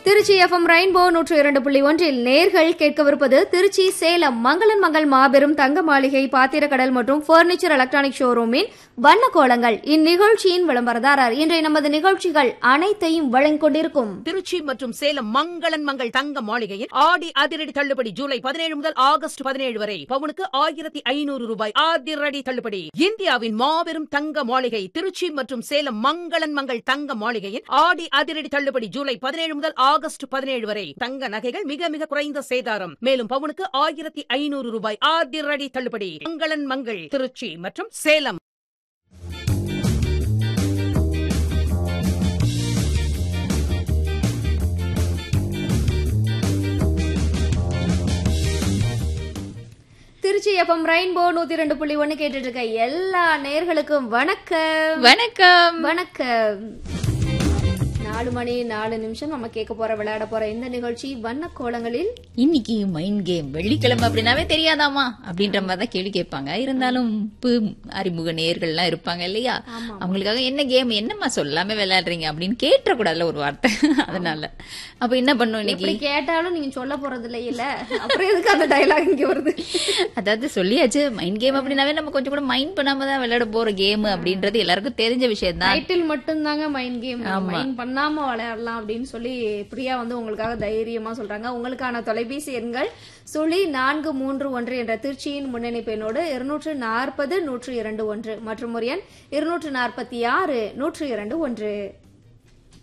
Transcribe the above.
Trichy FM rainbow நூற்று இரண்டு புள்ளி ஒன்றில் நேர்கள் கேட்கவிருப்பது திருச்சி சேலம் மங்களன் மங்கள் மாபெரும் தங்க மாளிகை பாத்திரக்கடல் மற்றும் பர்னிச்சர் எலக்ட்ரானிக் ஷோரூமின் வண்ண கோலங்கள் இந்நிகழ்ச்சியின் விளம்பரதாரர் இன்றைய நமது நிகழ்ச்சிகள் அனைத்தையும் வழங்கிக் கொண்டிருக்கும் திருச்சி மற்றும் சேலம் மங்களன் மங்கள் தங்க மாளிகையில் ஆடி அதிரடி தள்ளுபடி ஜூலை பதினேழு முதல் ஆகஸ்ட் பதினேழு வரை பவுனுக்கு ஆயிரத்தி ஐநூறு ரூபாய் அதிரடி தள்ளுபடி இந்தியாவின் மாபெரும் தங்க மாளிகை திருச்சி மற்றும் சேலம் மங்களன் மங்கள் தங்க மாளிகையில் ஆடி அதிரடி தள்ளுபடி ஜூலை பதினேழு முதல் ஆகஸ்ட் பதினேழு வரை தங்க நகைகள் மிக மிக குறைந்த சேதாரம் மேலும் பவுனுக்கு ஆயிரத்தி ஐநூறு ரூபாய் அதிரடி தள்ளுபடி மங்களன் மங்கள் திருச்சி மற்றும் சேலம் திருச்சி எஃப்எம் ரெயின்போ நூத்தி இரண்டு புள்ளி ஒன்னு கேட்டுட்டு இருக்க எல்லா நேர்களுக்கும் வணக்கம் வணக்கம் வணக்கம் நாலு மணி நாலு நிமிஷம் நம்ம கேட்க போற விளையாட போற இந்த நிகழ்ச்சி வண்ண கோலங்களில் இன்னைக்கு மைண்ட் கேம் வெள்ளிக்கிழமை அப்படின்னாவே தெரியாதாமா அப்படின்ற மாதிரி தான் கேள்வி கேட்பாங்க இருந்தாலும் பு அறிமுக நேர்கள்லாம் இருப்பாங்க இல்லையா அவங்களுக்காக என்ன கேம் என்னம்மா சொல்லாம விளையாடுறீங்க அப்படின்னு கேட்ட கூடாதுல ஒரு வார்த்தை அதனால அப்ப என்ன பண்ணும் இன்னைக்கு இப்படி கேட்டாலும் நீங்க சொல்ல போறது இல்ல இல்ல அப்புறம் எதுக்கு அந்த டைலாக் இங்க வருது அதாவது சொல்லியாச்சு மைண்ட் கேம் அப்படின்னாவே நம்ம கொஞ்சம் கூட மைண்ட் பண்ணாம தான் விளையாட போற கேம் அப்படின்றது எல்லாருக்கும் தெரிஞ்ச விஷயம் தான் டைட்டில் மட்டும்தாங்க மைண்ட் கேம் மைண்ட் பண்ணாம விளையாடலாம் அப்படின்னு சொல்லி பிரியா வந்து உங்களுக்காக தைரியமா சொல்றாங்க உங்களுக்கான தொலைபேசி எண்கள் சுழி நான்கு மூன்று ஒன்று என்ற திருச்சியின் முன்னணி பெண்ணோடு இருநூற்று நாற்பது நூற்று இரண்டு ஒன்று மற்றும் ஒரு எண் இருநூற்று நாற்பத்தி ஆறு நூற்று இரண்டு ஒன்று